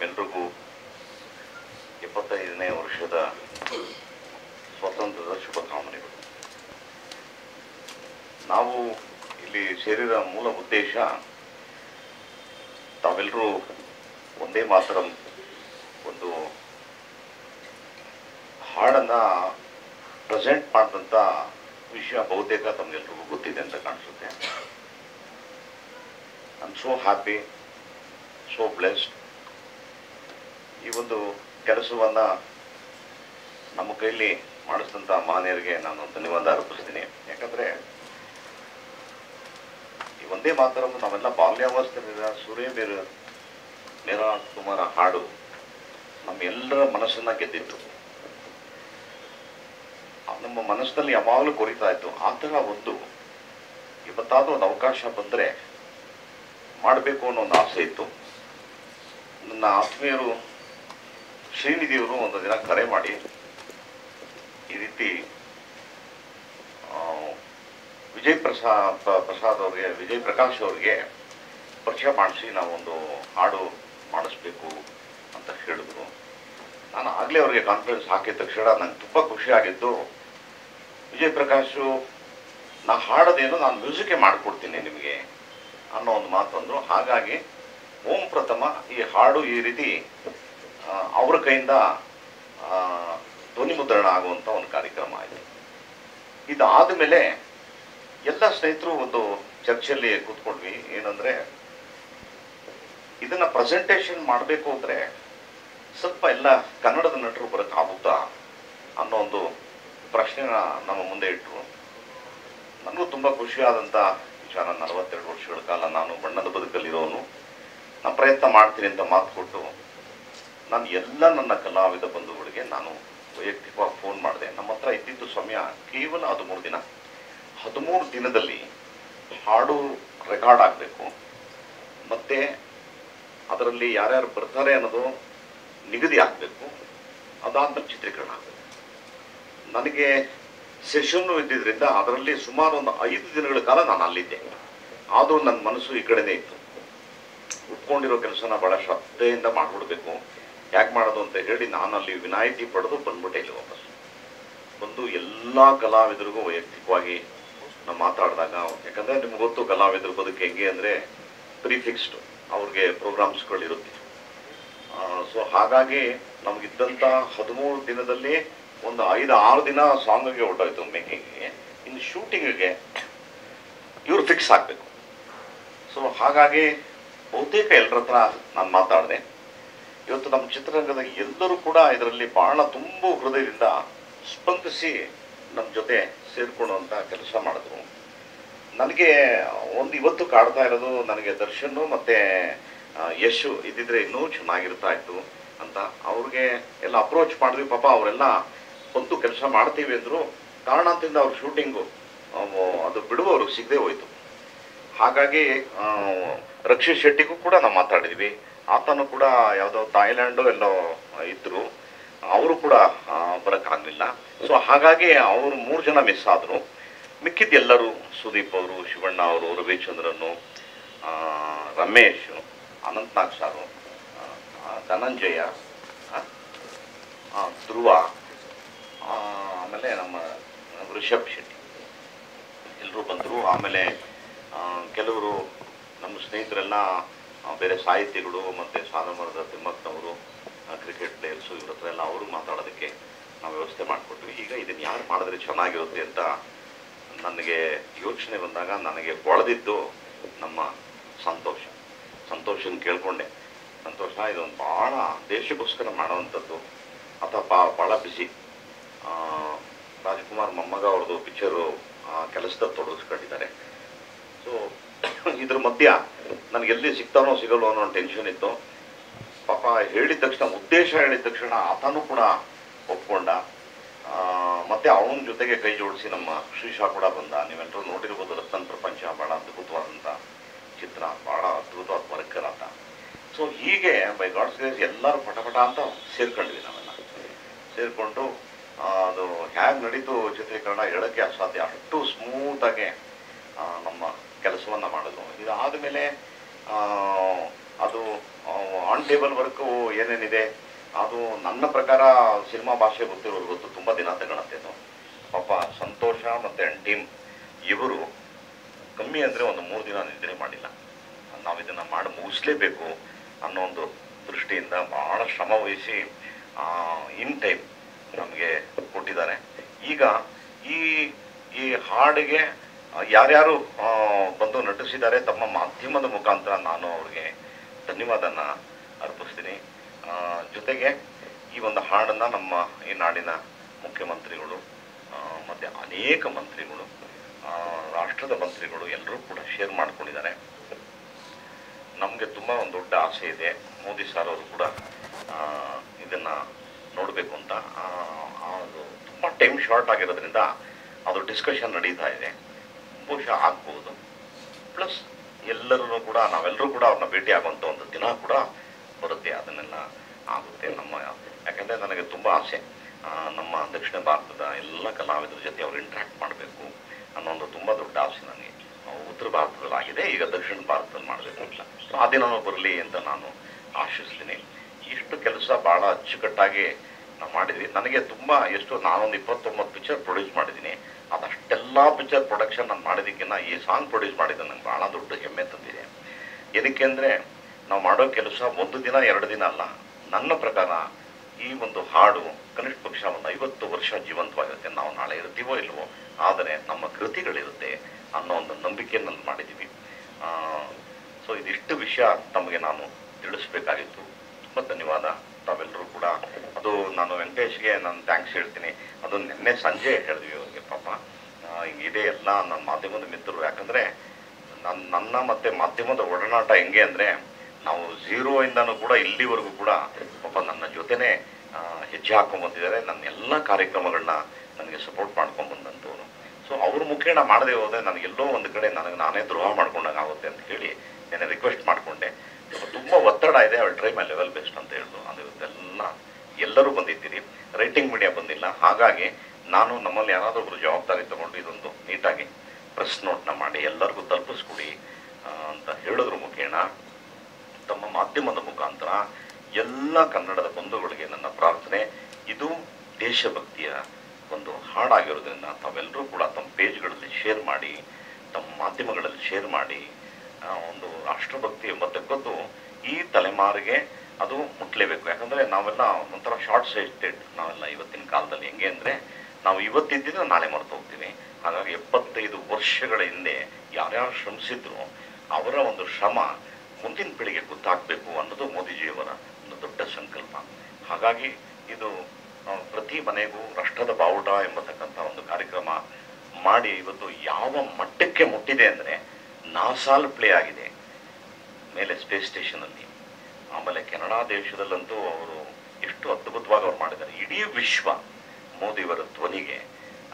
ನಿಮ್ಮೆಲ್ರಿಗೂ ಎಪ್ಪತ್ತೈದನೇ ವರ್ಷದ ಸ್ವಾತಂತ್ರ್ಯದ ಶುಭಕಾಮನೆಗಳು ನಾವು ಇಲ್ಲಿ ಸೇರಿರೋ ಮೂಲ ಉದ್ದೇಶ ತಾವೆಲ್ಲರೂ ಒಂದೇ ಮಾತ್ರ ಒಂದು ಹಾಡನ್ನ ಪ್ರೆಸೆಂಟ್ ಮಾಡಿದಂಥ ವಿಷಯ ಬಹುತೇಕ ತಮಗೆಲ್ರಿಗೂ ಗೊತ್ತಿದೆ ಅಂತ ಕಾಣಿಸುತ್ತೆ I am so happy so blessed ಈ ಒಂದು ಕೆಲಸವನ್ನ ನಮ್ಮ ಕೈಲಿ ಮಾಡಿಸಿದಂಥ ಮಾನ್ಯರಿಗೆ ನಾನು ಧನ್ಯವಾದ ಅರ್ಪಿಸ್ತೀನಿ ಯಾಕಂದ್ರೆ ಈ ಒಂದೇ ಮಾತರನ್ನು ನಾವೆಲ್ಲ ಬಾಲ್ಯಾವಸ್ಥೆಯಿಂದ ಸೂರ್ಯಬೇರು ಮೇರಾ ಕುಮಾರ ಹಾಡು ನಮ್ಮ ಎಲ್ಲರ ಮನಸ್ಸನ್ನ ಗೆದ್ದಿತ್ತು ಆ ನಮ್ಮ ಮನಸ್ಸಿನಲ್ಲಿ ಯಾವಾಗಲೂ ಕೊರಿತಾ ಇತ್ತು ಆ ಥರ ಒಂದು ಇವತ್ತಾದ್ರೂ ಒಂದು ಅವಕಾಶ ಬಂದರೆ ಮಾಡಬೇಕು ಅನ್ನೋ ಒಂದು ಆಸೆ ಇತ್ತು ನನ್ನ ಆತ್ಮೀಯರು ಶ್ರೀನಿಧಿಯವರು ಒಂದು ದಿನ ಕರೆ ಮಾಡಿ ಈ ರೀತಿ ಆ, ವಿಜಯ್ ಪ್ರಸಾದ್ ಪ್ರಸಾದ್ ಅವ್ರಿಗೆ ವಿಜಯ್ ಪ್ರಕಾಶ್ ಅವ್ರಿಗೆ ಪರಿಚಯ ಮಾಡಿಸಿ ನಾವೊಂದು ಹಾಡು ಮಾಡಿಸ್ಬೇಕು ಅಂತ ಹೇಳಿದ್ರು ನಾನು ಆಗಲೇ ಅವ್ರಿಗೆ ಕಾನ್ಫಿಡೆನ್ಸ್ ಹಾಕಿದ ತಕ್ಷಣ ನಂಗೆ ತುಂಬ ಖುಷಿ ಆಗಿದ್ದು ವಿಜಯ್ ಪ್ರಕಾಶು ನಾ ಹಾಡೋದೇನು ನಾನು ಮ್ಯೂಸಿಕ್ಕೇ ಮಾಡಿಕೊಡ್ತೀನಿ ನಿಮಗೆ ಅನ್ನೋ ಒಂದು ಮಾತಂದ್ರು ಹಾಗಾಗಿ ಓಂ ಪ್ರಥಮ ಈ ಹಾಡು ಈ ರೀತಿ ಆ, ಅವ್ರ ಕೈಯಿಂದ ಆ, ಧ್ವನಿ ಮುದ್ರಣ ಆಗುವಂಥ ಒಂದು ಕಾರ್ಯಕ್ರಮ ಆಯಿತು ಇದಾದ ಮೇಲೆ ಎಲ್ಲ ಸ್ನೇಹಿತರು ಒಂದು ಚರ್ಚೆಯಲ್ಲಿ ಕೂತ್ಕೊಂಡ್ವಿ ಏನಂದ್ರೆ ಇದನ್ನ ಪ್ರೆಸೆಂಟೇಷನ್ ಮಾಡಬೇಕು ಅಂದ್ರೆ ಸ್ವಲ್ಪ ಎಲ್ಲ ಕನ್ನಡದ ನಟರು ಬರೋಕ್ಕಾಗುತ್ತಾ ಅನ್ನೋ ಒಂದು ಪ್ರಶ್ನೆನ ನಮ್ಮ ಮುಂದೆ ಇಟ್ಟರು ನನಗೂ ತುಂಬ ಖುಷಿಯಾದಂಥ ವಿಚಾರ ನಲವತ್ತೆರಡು ವರ್ಷಗಳ ಕಾಲ ನಾನು ಬಣ್ಣದ ಬದುಕಲ್ಲಿರೋನು ನಾನು ಪ್ರಯತ್ನ ಮಾಡ್ತೀನಿ ಅಂತ ಮಾತು ಕೊಟ್ಟು ನಾನು ಎಲ್ಲ ನನ್ನ ಕಲಾವಿದ ಬಂಧುಗಳಿಗೆ ನಾನು ವೈಯಕ್ತಿಕವಾಗಿ ಫೋನ್ ಮಾಡಿದೆ ನಮ್ಮ ಹತ್ರ ಇದ್ದಿದ್ದು ಸಮಯ ಕೇವಲ ಹದಿಮೂರು ದಿನ ಹದಿಮೂರು ದಿನದಲ್ಲಿ ಹಾಡು ರೆಕಾರ್ಡ್ ಆಗಬೇಕು ಮತ್ತೆ ಅದರಲ್ಲಿ ಯಾರ್ಯಾರು ಬರ್ತಾರೆ ಅನ್ನೋದು ನಿಗದಿ ಆಗಬೇಕು ಅದಾದ್ಮೇಲೆ ಚಿತ್ರೀಕರಣ ಆಗಬೇಕು ನನಗೆ ಸೆಷನ್ನು ಇದ್ದಿದ್ರಿಂದ ಅದರಲ್ಲಿ ಸುಮಾರು ಒಂದು ಐದು ದಿನಗಳ ಕಾಲ ನಾನು ಅಲ್ಲಿದ್ದೆ ಆದರೂ ನನ್ನ ಮನಸ್ಸು ಈ ಕಡೆನೇ ಇತ್ತು ಉಟ್ಕೊಂಡಿರೋ ಕೆಲಸನ ಬಹಳ ಶ್ರದ್ಧೆಯಿಂದ ಮಾಡ್ಬಿಡ್ಬೇಕು ಯಾಕೆ ಮಾಡೋದು ಅಂತ ಹೇಳಿ ನಾನು ಅಲ್ಲಿ ವಿನಾಯಿತಿ ಪಡೆದು ಬಂದ್ಬಿಟ್ಟೆ ಇಲ್ಲಿ ವಾಪಸ್ ಬಂದು ಎಲ್ಲ ಕಲಾವಿದರಿಗೂ ವೈಯಕ್ತಿಕವಾಗಿ ನಾವು ಮಾತಾಡಿದಾಗ ಯಾಕಂದ್ರೆ ನಿಮ್ಗೆ ಗೊತ್ತು ಕಲಾವಿದ್ರ ಬದುಕು ಹೆಂಗೆ ಅಂದರೆ ಪ್ರಿಫಿಕ್ಸ್ಡ್ ಅವ್ರಿಗೆ ಪ್ರೋಗ್ರಾಮ್ಸ್ಗಳಿರುತ್ತೆ ಸೊ ಹಾಗಾಗಿ ನಮಗಿದ್ದಂಥ ಹದಿಮೂರು ದಿನದಲ್ಲಿ ಒಂದು ಐದು ಆರು ದಿನ ಸಾಂಗಿಗೆ ಹೊರಟೋಯ್ತು ಮೇಕಿಂಗ್ಗೆ ಇನ್ನು ಶೂಟಿಂಗಿಗೆ ಇವ್ರು ಫಿಕ್ಸ್ ಆಗಬೇಕು ಸೊ ಹಾಗಾಗಿ ಬಹುತೇಕ ಎಲ್ಲರ ಹತ್ರ ನಾನು ಮಾತಾಡಿದೆ ಇವತ್ತು ನಮ್ಮ ಚಿತ್ರರಂಗದ ಎಲ್ಲರೂ ಕೂಡ ಇದರಲ್ಲಿ ಬಹಳ ತುಂಬ ಹೃದಯದಿಂದ ಸ್ಪಂದಿಸಿ ನಮ್ಮ ಜೊತೆ ಸೇರಿಕೊಳ್ಳುವಂಥ ಕೆಲಸ ಮಾಡಿದ್ರು ನನಗೆ ಒಂದು ಇವತ್ತು ಕಾಡ್ತಾ ಇರೋದು ನನಗೆ ದರ್ಶನ್ ಮತ್ತೆ ಆ, ಯಶು ಇದ್ದಿದ್ರೆ ಇನ್ನೂ ಚೆನ್ನಾಗಿರ್ತಾ ಇತ್ತು ಅಂತ ಅವ್ರಿಗೆ ಎಲ್ಲ ಅಪ್ರೋಚ್ ಮಾಡಿದ್ವಿ ಪಾಪ ಅವರೆಲ್ಲ ಬಂದು ಕೆಲಸ ಮಾಡ್ತೀವಿ ಅಂದರು ಕಾರಣದಿಂದ ಅವ್ರ ಶೂಟಿಂಗು ಅದು ಬಿಡುವವರು ಸಿಗದೆ ಹೋಯ್ತು ಹಾಗಾಗಿ ಆ, ರಕ್ಷಿತ್ ಶೆಟ್ಟಿಗೂ ಕೂಡ ನಾವು ಮಾತಾಡಿದ್ವಿ ಆತನು ಕೂಡ ಯಾವುದೋ ಥಾಯ್ಲ್ಯಾಂಡು ಎಲ್ಲೋ ಇದ್ರು ಅವರು ಕೂಡ ಆ, ಬರೋಕ್ಕಾಗಲಿಲ್ಲ ಸೊ ಹಾಗಾಗಿ ಅವರು ಮೂರು ಜನ ಮಿಸ್ ಆದರು ಮಿಕ್ಕಿದ ಎಲ್ಲರೂ ಸುದೀಪ್ ಅವರು ಶಿವಣ್ಣ ಅವರು ರವಿಚಂದ್ರನು ಆ, ರಮೇಶ್ ಅನಂತ್ನಾಗ್ ಸಾರು ಆ, ಆ, ಧನಂಜಯ ಆ, ಆ, ಧ್ರುವ ಆ, ಆಮೇಲೆ ನಮ್ಮ ರಿಷಬ್ ಶೆಟ್ಟಿ ಎಲ್ಲರೂ ಬಂದರು ಆಮೇಲೆ ಆ, ಕೆಲವರು ನಮ್ಮ ಸ್ನೇಹಿತರೆಲ್ಲ ಆ, ಬೇರೆ ಸಾಹಿತಿಗಳು ಮತ್ತು ಸಾಲಮರದ ತಿಮ್ಮಕ್ಕನವರು ಕ್ರಿಕೆಟ್ ಪ್ಲೇಯರ್ಸು ಇವ್ರ ಹತ್ರ ಎಲ್ಲ ಅವರು ಮಾತಾಡೋದಕ್ಕೆ ನಾವು ವ್ಯವಸ್ಥೆ ಮಾಡಿಕೊಟ್ವಿ ಈಗ ಇದನ್ನು ಯಾರು ಮಾಡಿದ್ರೆ ಚೆನ್ನಾಗಿರುತ್ತೆ ಅಂತ ನನಗೆ ಯೋಚನೆ ಬಂದಾಗ ನನಗೆ ಹೊಳೆದಿದ್ದು ನಮ್ಮ ಸಂತೋಷ ಸಂತೋಷನ ಕೇಳ್ಕೊಂಡೆ ಸಂತೋಷ ಇದೊಂದು ಭಾಳ ದೇಶಕ್ಕೋಸ್ಕರ ಮಾಡೋವಂಥದ್ದು ಅಥವಾ ಬಾ ಭಾಳ ಬಿಸಿ ರಾಜ್ಕುಮಾರ್ ಮೊಮ್ಮಗ ಅವ್ರದ್ದು ಪಿಕ್ಚರು ಕೆಲಸದಲ್ಲಿ ತೊಡಗಿಸ್ಕೊಂಡಿದ್ದಾರೆ ಸೊ ಇದ್ರ ಮಧ್ಯ ನನಗೆ ಎಲ್ಲಿ ಸಿಗ್ತಾನೋ ಸಿಗಲ್ವೋ ಅನ್ನೋ ಟೆನ್ಷನ್ ಇತ್ತು ಪಾಪ ಹೇಳಿದ ತಕ್ಷಣ ಉದ್ದೇಶ ಹೇಳಿದ ತಕ್ಷಣ ಆತನೂ ಕೂಡ ಒಪ್ಕೊಂಡ ಆ, ಮತ್ತೆ ಅವನ ಜೊತೆಗೆ ಕೈ ಜೋಡಿಸಿ ನಮ್ಮ ಶ್ರೀಶಾ ಕೂಡ ಬಂದ ನೀವೆಲ್ಲರೂ ನೋಡಿರ್ಬೋದು ರತ್ನ ಪ್ರಪಂಚ ಬಹಳ ಅದ್ಭುತವಾದಂಥ ಚಿತ್ರ ಬಹಳ ಅದ್ಭುತವಾದ ವರ್ಕರ್ ಅಂತ ಸೊ ಹೀಗೆ ಬೈ ಗಾಡ್ಸ್ ಗ್ರೇಸ್ ಎಲ್ಲರೂ ಪಟಪಟ ಅಂತ ಸೇರ್ಕೊಂಡ್ವಿ ನಾವೆಲ್ಲ ಸೇರಿಕೊಂಡು ಅದು ಹೇಗೆ ನಡೀತು ಚಿತ್ರೀಕರಣ ಹೇಳೋಕ್ಕೆ ಅಸಾಧ್ಯ ಅಷ್ಟು ಸ್ಮೂತಾಗಿ ನಮ್ಮ ಕೆಲಸವನ್ನು ಮಾಡಿದ್ರು ಇದಾದ ಮೇಲೆ ಅದು ಆನ್ ಟೇಬಲ್ ವರ್ಕು ಏನೇನಿದೆ ಅದು ನನ್ನ ಪ್ರಕಾರ ಸಿನಿಮಾ ಭಾಷೆ ಗೊತ್ತಿರೋರು ಗೊತ್ತು ತುಂಬ ದಿನ ತಗೊಳತ್ತೆ ಅದು ಪಾಪ ಸಂತೋಷ ಮತ್ತು ಟೀಮ್ ಇವರು ಕಮ್ಮಿ ಅಂದರೆ ಒಂದು ಮೂರು ದಿನ ನಿದ್ರೆ ಮಾಡಿಲ್ಲ ನಾವು ಇದನ್ನು ಮಾಡಿ ಮುಗಿಸ್ಲೇಬೇಕು ಅನ್ನೋ ಒಂದು ದೃಷ್ಟಿಯಿಂದ ಬಹಳ ಶ್ರಮ ವಹಿಸಿ ಇನ್ ಟೈಮ್ ನಮಗೆ ಕೊಟ್ಟಿದ್ದಾರೆ ಈಗ ಈ ಈ ಹಾಡಿಗೆ ಆ, ಯಾರ್ಯಾರು ಆ, ಬಂದು ನಟಿಸಿದ್ದಾರೆ ತಮ್ಮ ಮಾಧ್ಯಮದ ಮುಖಾಂತರ ನಾನು ಅವ್ರಿಗೆ ಧನ್ಯವಾದನ ಅರ್ಪಿಸ್ತೀನಿ ಆ, ಜೊತೆಗೆ ಈ ಒಂದು ಹಾಡನ್ನು ನಮ್ಮ ಈ ನಾಡಿನ ಮುಖ್ಯಮಂತ್ರಿಗಳು ಆ, ಮತ್ತೆ ಅನೇಕ ಮಂತ್ರಿಗಳು ಆ, ರಾಷ್ಟ್ರದ ಮಂತ್ರಿಗಳು ಎಲ್ಲರೂ ಕೂಡ ಶೇರ್ ಮಾಡ್ಕೊಂಡಿದ್ದಾರೆ ನಮಗೆ ತುಂಬ ಒಂದು ದೊಡ್ಡ ಆಸೆ ಇದೆ ಮೋದಿ ಸರ್ ಅವರು ಕೂಡ ಆ, ಇದನ್ನ ನೋಡಬೇಕು ಅಂತ ಆ, ಅದು ತುಂಬ ಟೈಮ್ ಶಾರ್ಟ್ ಆಗಿರೋದ್ರಿಂದ ಅದು ಡಿಸ್ಕಷನ್ ನಡೀತಾ ಇದೆ ಬಹುಶಃ ಆಗ್ಬೋದು ಪ್ಲಸ್ ಎಲ್ಲರೂ ಕೂಡ ನಾವೆಲ್ಲರೂ ಕೂಡ ಅವ್ರನ್ನ ಭೇಟಿ ಆಗುವಂಥ ಒಂದು ದಿನ ಕೂಡ ಬರುತ್ತೆ ಅದನ್ನೆಲ್ಲ ಆಗುತ್ತೆ ನಮ್ಮ ಯಾಕಂದರೆ ನನಗೆ ತುಂಬ ಆಸೆ ಆ, ನಮ್ಮ ದಕ್ಷಿಣ ಭಾರತದ ಎಲ್ಲ ಕಲಾವಿದರ ಜೊತೆ ಅವ್ರು ಇಂಟ್ರ್ಯಾಕ್ಟ್ ಮಾಡಬೇಕು ಅನ್ನೋ ಒಂದು ತುಂಬ ದೊಡ್ಡ ಆಸೆ ನನಗೆ ಆ, ಉತ್ತರ ಭಾರತದಲ್ಲಿ ಆಗಿದೆ ಈಗ ದಕ್ಷಿಣ ಭಾರತದಲ್ಲಿ ಮಾಡಬೇಕು ಅಂತ ಸೊ ಆ ದಿನನೂ ಬರಲಿ ಅಂತ ನಾನು ಆಶಿಸ್ತೀನಿ ಇಷ್ಟು ಕೆಲಸ ಭಾಳ ಅಚ್ಚುಕಟ್ಟಾಗಿ ನಾವು ಮಾಡಿದ್ವಿ ನನಗೆ ತುಂಬ ಎಷ್ಟು ನಾನೊಂದು ಇಪ್ಪತ್ತೊಂಬತ್ತು ಪಿಕ್ಚರ್ ಪ್ರೊಡ್ಯೂಸ್ ಮಾಡಿದ್ದೀನಿ ಅದಷ್ಟೆಲ್ಲ ಪಿಕ್ಚರ್ ಪ್ರೊಡಕ್ಷನ್ ನಾನು ಮಾಡಿದ್ದಕ್ಕಿಂತ ಈ ಸಾಂಗ್ ಪ್ರೊಡ್ಯೂಸ್ ಮಾಡಿದ್ದು ನನಗೆ ಭಾಳ ದೊಡ್ಡ ಹೆಮ್ಮೆ ತಂದಿದೆ ಏನಕ್ಕೆ ಅಂದರೆ ನಾವು ಮಾಡೋ ಕೆಲಸ ಒಂದು ದಿನ ಎರಡು ದಿನ ಅಲ್ಲ ನನ್ನ ಪ್ರಕಾರ ಈ ಒಂದು ಹಾಡು ಕನಿಷ್ಠ ಪಕ್ಷ ಒಂದು ಐವತ್ತು ವರ್ಷ ಜೀವಂತವಾಗಿರುತ್ತೆ ನಾವು ನಾಳೆ ಇರ್ತೀವೋ ಇಲ್ವೋ ಆದರೆ ನಮ್ಮ ಕೃತಿಗಳಿರುತ್ತೆ ಅನ್ನೋ ಒಂದು ನಂಬಿಕೆಯನ್ನು ಮಾಡಿದ್ದೀವಿ ಸೊ ಇದಿಷ್ಟು ವಿಷಯ ತಮಗೆ ನಾನು ತಿಳಿಸ್ಬೇಕಾಗಿತ್ತು ತುಂಬ ಧನ್ಯವಾದ ತಾವೆಲ್ಲರೂ ಕೂಡ ಅದು ನಾನು ವೆಂಕಟೇಶ್ಗೆ ನಾನು ಥ್ಯಾಂಕ್ಸ್ ಹೇಳ್ತೀನಿ ಅದು ನಿನ್ನೆ ಸಂಜೆ ಹೇಳಿದ್ವಿ ಅವ್ರಿಗೆ ಪಾಪ ಆ, ಹಿಂಗಿದೆ ಎಲ್ಲ ನನ್ನ ಮಾಧ್ಯಮದ ಮಿತ್ರರು ಯಾಕಂದರೆ ನನ್ನ ನನ್ನ ಮತ್ತು ಮಾಧ್ಯಮದ ಒಡನಾಟ ಹೆಂಗೆ ಅಂದರೆ ನಾವು ಝೀರೋ ಇಂದನೂ ಕೂಡ ಇಲ್ಲಿವರೆಗೂ ಕೂಡ ಪಾಪ ನನ್ನ ಜೊತೆನೇ ಆ, ಹೆಜ್ಜೆ ಹಾಕೊಂಡ್ ಬಂದಿದ್ದಾರೆ ನನ್ನ ಎಲ್ಲ ಕಾರ್ಯಕ್ರಮಗಳನ್ನ ನನಗೆ ಸಪೋರ್ಟ್ ಮಾಡ್ಕೊಂಡು ಬಂದಂಥವ್ರು ಸೊ ಅವ್ರ ಮುಖೇಣ ಮಾಡದೆ ಹೋದರೆ ನನಗೆಲ್ಲೋ ಒಂದು ಕಡೆ ನನಗೆ ನಾನೇ ದ್ರೋಹ ಮಾಡ್ಕೊಂಡಾಗ ಆಗುತ್ತೆ ಅಂತ ಹೇಳಿ ನಾನು ರಿಕ್ವೆಸ್ಟ್ ಮಾಡಿಕೊಂಡೆ ತುಂಬ ಒತ್ತಡ ಇದೆ ಅವಳು ಟ್ರೈ ಮೈ ಲೆವೆಲ್ ಬೆಸ್ಟ್ ಅಂತ ಹೇಳಿದ್ರು ಅದು ಇವತ್ತೆಲ್ಲ ಎಲ್ಲರೂ ಬಂದಿದ್ದೀರಿ ರೈಟಿಂಗ್ ಮೀಡಿಯಾ ಬಂದಿಲ್ಲ ಹಾಗಾಗಿ ನಾನು ನಮ್ಮಲ್ಲಿ ಯಾರಾದರೂ ಒಬ್ರು ಜವಾಬ್ದಾರಿ ತಗೊಂಡು ಇದೊಂದು ನೀಟಾಗಿ ಪ್ರೆಸ್ ನೋಟ್ನ ಮಾಡಿ ಎಲ್ಲರಿಗೂ ತಲುಪಿಸ್ಕೊಡಿ ಆ, ಅಂತ ಹೇಳೋದ್ರ ಮುಖೇನ ತಮ್ಮ ಮಾಧ್ಯಮದ ಮುಖಾಂತರ ಎಲ್ಲ ಕನ್ನಡದ ಬಂಧುಗಳಿಗೆ ನನ್ನ ಪ್ರಾರ್ಥನೆ ಇದು ದೇಶಭಕ್ತಿಯ ಒಂದು ಹಾಡಾಗಿರೋದ್ರಿಂದ ತಾವೆಲ್ಲರೂ ಕೂಡ ತಮ್ಮ ಪೇಜ್ಗಳಲ್ಲಿ ಶೇರ್ ಮಾಡಿ ತಮ್ಮ ಮಾಧ್ಯಮಗಳಲ್ಲಿ ಶೇರ್ ಮಾಡಿ ಆ, ಒಂದು ರಾಷ್ಟ್ರಭಕ್ತಿ ಎಂಬತಕ್ಕದ್ದು ಈ ತಲೆಮಾರಿಗೆ ಅದು ಮುಟ್ಲೇಬೇಕು ಯಾಕಂದರೆ ನಾವೆಲ್ಲ ಒಂಥರ ಶಾರ್ಟ್ ಸೈಟೆಡ್ ನಾವೆಲ್ಲ ಇವತ್ತಿನ ಕಾಲದಲ್ಲಿ ಹೆಂಗೆ ಅಂದರೆ ನಾವು ಇವತ್ತಿದ್ದಿದ್ರೆ ನಾಳೆ ಮರೆತು ಹೋಗ್ತೀವಿ ಹಾಗಾಗಿ ಎಪ್ಪತ್ತೈದು ವರ್ಷಗಳ ಹಿಂದೆ ಯಾರ್ಯಾರು ಶ್ರಮಿಸಿದ್ರು ಅವರ ಒಂದು ಶ್ರಮ ಮುಂದಿನ ಪೀಳಿಗೆ ಗೊತ್ತಾಗಬೇಕು ಅನ್ನೋದು ಮೋದಿಜಿಯವರ ಒಂದು ದೊಡ್ಡ ಸಂಕಲ್ಪ ಹಾಗಾಗಿ ಇದು ಆ, ಪ್ರತಿ ಮನೆಗೂ ರಾಷ್ಟ್ರದ ಬಾವುಟ ಎಂಬತಕ್ಕಂಥ ಒಂದು ಕಾರ್ಯಕ್ರಮ ಮಾಡಿ ಇವತ್ತು ಯಾವ ಮಟ್ಟಕ್ಕೆ ಮುಟ್ಟಿದೆ ಅಂದರೆ ನಾಸಾಲ್ ಪ್ಲೇ ಆಗಿದೆ ಮೇಲೆ ಸ್ಪೇಸ್ ಸ್ಟೇಷನಲ್ಲಿ ಆಮೇಲೆ ಕೆನಡಾ ದೇಶದಲ್ಲಂತೂ ಅವರು ಎಷ್ಟು ಅದ್ಭುತವಾಗಿ ಅವ್ರು ಮಾಡಿದ್ದಾರೆ ಇಡೀ ವಿಶ್ವ ಮೋದಿಯವರ ಧ್ವನಿಗೆ ಆ,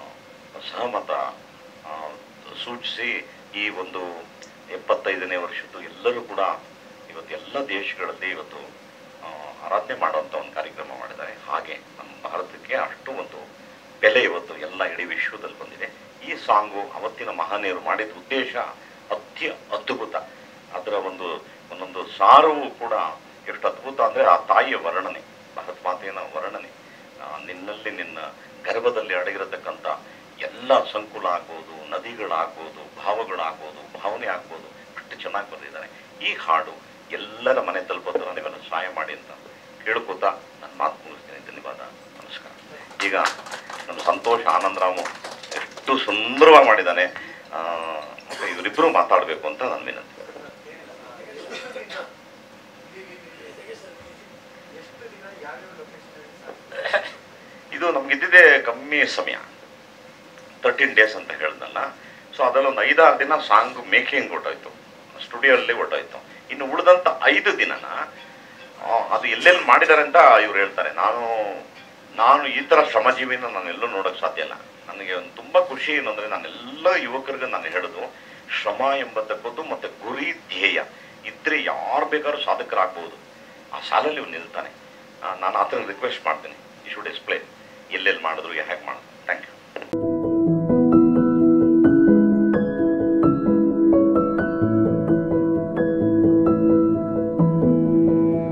ಸಹಮತ ಆ, ಸೂಚಿಸಿ ಈ ಒಂದು ಎಪ್ಪತ್ತೈದನೇ ವರ್ಷದ್ದು ಎಲ್ಲರೂ ಕೂಡ ಇವತ್ತು ಎಲ್ಲ ದೇಶಗಳಲ್ಲಿ ಇವತ್ತು ಆ, ಆರಾಧನೆ ಮಾಡುವಂಥ ಒಂದು ಕಾರ್ಯಕ್ರಮ ಮಾಡಿದ್ದಾರೆ ಹಾಗೆ ನಮ್ಮ ಭಾರತಕ್ಕೆ ಅಷ್ಟು ಒಂದು ಬೆಲೆ ಇವತ್ತು ಎಲ್ಲ ಇಡೀ ವಿಶ್ವದಲ್ಲಿ ಬಂದಿದೆ ಈ ಸಾಂಗು ಅವತ್ತಿನ ಮಹನೀಯರು ಮಾಡಿದ ಉದ್ದೇಶ ಅತ್ಯ ಅದ್ಭುತ ಅದರ ಒಂದು ಒಂದೊಂದು ಸಾರವು ಕೂಡ ಎಷ್ಟು ಅದ್ಭುತ ಅಂದರೆ ಆ ತಾಯಿಯ ವರ್ಣನೆ ಭಾರತ ಮಾತೆಯ ವರ್ಣನೆ ಆ, ನಿನ್ನಲ್ಲಿ ನಿನ್ನ ಗರ್ಭದಲ್ಲಿ ಅಡಗಿರತಕ್ಕಂಥ ಎಲ್ಲ ಸಂಕುಲ ಆಗ್ಬೋದು ನದಿಗಳಾಗ್ಬೋದು ಭಾವಗಳಾಗ್ಬೋದು ಭಾವನೆ ಆಗ್ಬೋದು ಅಷ್ಟು ಚೆನ್ನಾಗಿ ಬರೆದಿದ್ದಾರೆ ಈ ಹಾಡು ಎಲ್ಲರ ಮನೆ ತಲುಪೋದ್ರ ನೀವೆಲ್ಲ ಸಹಾಯ ಮಾಡಿ ಅಂತ ಕೇಳ್ಕೊತಾ ನಾನು ಮಾತು ಮುಗಿಸ್ತೀನಿ ಧನ್ಯವಾದ ನಮಸ್ಕಾರ ಈಗ ನಮ್ಮ ಸಂತೋಷ್ ಆನಂದರಾಮು ಎಷ್ಟು ಸುಂದರವಾಗಿ ಮಾಡಿದ್ದಾನೆ ಆ, ಮತ್ತೆ ಇವರಿಬ್ಬರು ಮಾತಾಡಬೇಕು ಅಂತ ನನ್ನ ವಿನಂತಿ ಇದು ನಮ್ಗಿದ್ದಿದೆ ಕಮ್ಮಿ ಸಮಯ ತರ್ಟೀನ್ ಡೇಸ್ ಅಂತ ಹೇಳ್ದಲ್ಲ ಸೊ ಅದರಲ್ಲಿ ಒಂದು ಐದಾರು ದಿನ ಸಾಂಗ್ ಮೇಕಿಂಗ್ ಹೊಟ್ಟೋಯ್ತು ಸ್ಟುಡಿಯೋಲ್ಲಿ ಹೊಟ್ಟೋಯ್ತು ಇನ್ನು ಉಳಿದಂಥ ಐದು ದಿನನ ಆ, ಅದು ಎಲ್ಲೆಲ್ಲಿ ಮಾಡಿದ್ದಾರೆ ಅಂತ ಇವ್ರು ಹೇಳ್ತಾರೆ ನಾನು ನಾನು ಈ ಥರ ಶ್ರಮಜೀವಿನ ನಾನು ಎಲ್ಲೂ ನೋಡೋಕ್ಕೆ ಸಾಧ್ಯ ಇಲ್ಲ ನನಗೆ ಒಂದು ತುಂಬ ಖುಷಿ ಏನಂದರೆ ನಾನೆಲ್ಲ ಯುವಕರಿಗೆ ನಾನು ಹೇಳೋದು ಶ್ರಮ ಎಂಬತಕ್ಕದ್ದು ಮತ್ತು ಗುರಿ ಧ್ಯೇಯ ಇದ್ರೆ ಯಾರು ಬೇಕಾದ್ರೂ ಸಾಧಕರಾಗ್ಬೋದು ಆ ಸಾಲಲ್ಲಿ ಇವ್ನು ನಿಲ್ತಾನೆ ಆ, ನಾನು ಆ ಥರ ರಿಕ್ವೆಸ್ಟ್ ಮಾಡ್ತೀನಿ ಈ ಶುಡ್ ಎಕ್ಸ್ಪ್ಲೈನ್ ಎಲ್ಲೆಲ್ಲಿ ಮಾಡಿದ್ರು ಹೇಗೆ ಮಾಡಿದ್ರು ಥ್ಯಾಂಕ್ ಯು